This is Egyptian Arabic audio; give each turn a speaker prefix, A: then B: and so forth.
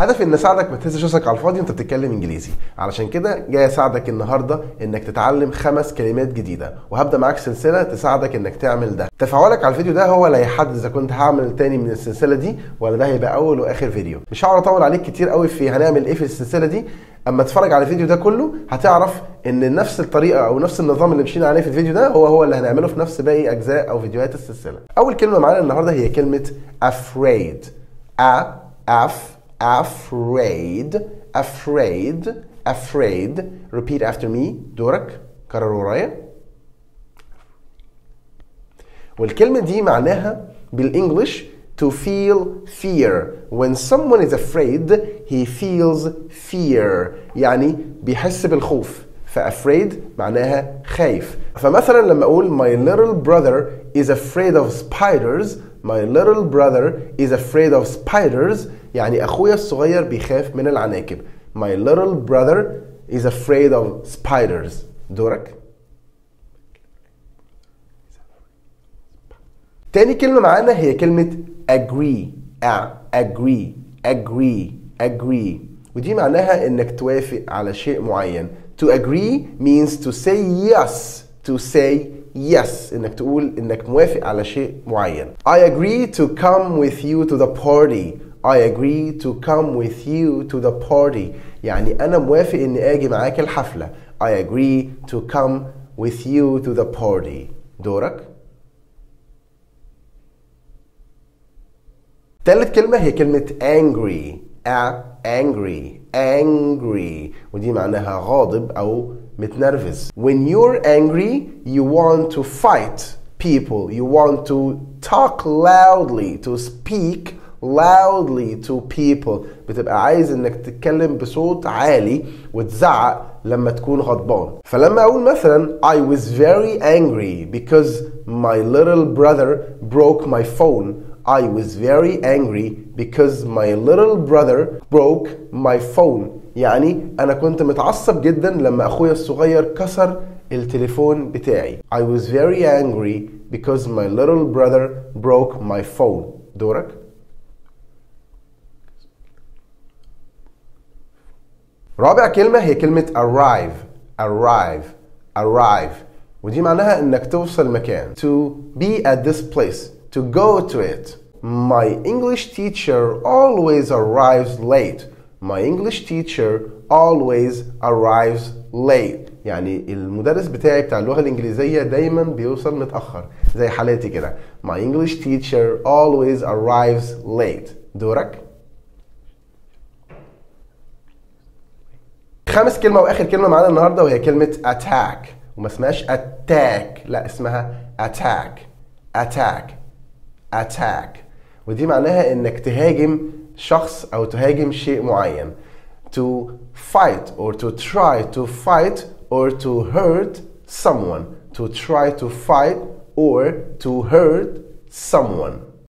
A: هدفي ان اساعدك ما تهزش راسك على الفاضي وانت بتتكلم انجليزي علشان كده جاي اساعدك النهارده انك تتعلم خمس كلمات جديده وهبدا معاك سلسله تساعدك انك تعمل ده تفاعلك على الفيديو ده هو اللي هيحدد اذا كنت هعمل تاني من السلسله دي ولا ده هيبقى اول واخر فيديو مش هقعد اطول عليك كتير قوي في هنعمل ايه في السلسله دي اما تتفرج على الفيديو ده كله هتعرف ان نفس الطريقه او نفس النظام اللي مشينا عليه في الفيديو ده هو هو اللي هنعمله في نفس باقي اجزاء او فيديوهات السلسله اول كلمه معانا النهارده هي كلمه afraid a af afraid afraid afraid repeat after me دورك كرر ورايا والكلمة دي معناها بالانجلش to feel fear when someone is afraid he feels fear يعني بيحس بالخوف فافraid معناها خايف فمثلا لما اقول my little brother is afraid of spiders my little brother is afraid of spiders يعني اخويا الصغير بيخاف من العناكب my little brother is afraid of spiders دورك تاني كلمة معانا هي كلمة agree a agree agree agree ودي معناها انك توافق على شيء معين to agree means to say yes to say yes انك تقول انك موافق على شيء معين I agree to come with you to the party I agree to come with you to the party يعني انا موافق اني اجي معاك الحفلة I agree to come with you to the party دورك تالت كلمة هي كلمة angry a angry angry ودي معناها غاضب أو متنرفز when you're angry you want to fight people you want to talk loudly to speak loudly to people بتبقى عايز انك تتكلم بصوت عالي وتزعق لما تكون غضبان فلما اقول مثلا I was very angry because my little brother broke my phone I was very angry because my little brother broke my phone يعني أنا كنت متعصب جدا لما أخويا الصغير كسر التليفون بتاعي I was very angry because my little brother broke my phone دورك رابع كلمة هي كلمة arrive arrive arrive ودي معناها انك توصل مكان to be at this place to go to it. My English teacher always arrives late. My English teacher always arrives late. يعني المدرس بتاعي بتاع اللغة الإنجليزية دايما بيوصل متأخر زي حالاتي كده. My English teacher always arrives late. دورك؟ خامس كلمة وآخر كلمة معانا النهاردة وهي كلمة attack وما اسمهاش attack لا اسمها attack attack attack ودي معناها انك تهاجم شخص او تهاجم شيء معين to fight or to try to fight or to hurt someone to try to fight or to hurt someone